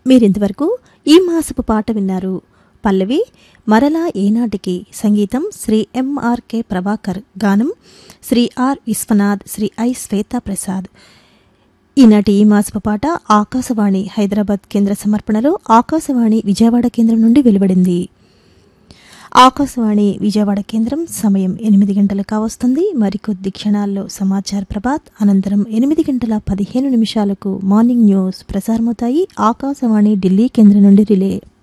మీరింతవరకు ఈ మాసపు పాట విన్నారు పల్లవి మరలా ఏనాటికి సంగీతం శ్రీ ఎంఆర్కే ప్రభాకర్ గానం శ్రీ ఆర్ విశ్వనాథ్ శ్రీ ఐ శ్వేతా ప్రసాద్ ఈనాటి ఈ మాసపు పాట ఆకాశవాణి హైదరాబాద్ కేంద్ర సమర్పణలో ఆకాశవాణి విజయవాడ కేంద్రం నుండి వెలువడింది ఆకాశవాణి విజయవాడ కేంద్రం సమయం ఎనిమిది గంటలు కావస్తుంది మరికొద్ది క్షణాల్లో సమాచార ప్రభాత్ అనంతరం ఎనిమిది గంటల పదిహేను నిమిషాలకు మార్నింగ్ న్యూస్ ప్రసారమవుతాయి ఆకాశవాణి ఢిల్లీ కేంద్రం నుండి రిలే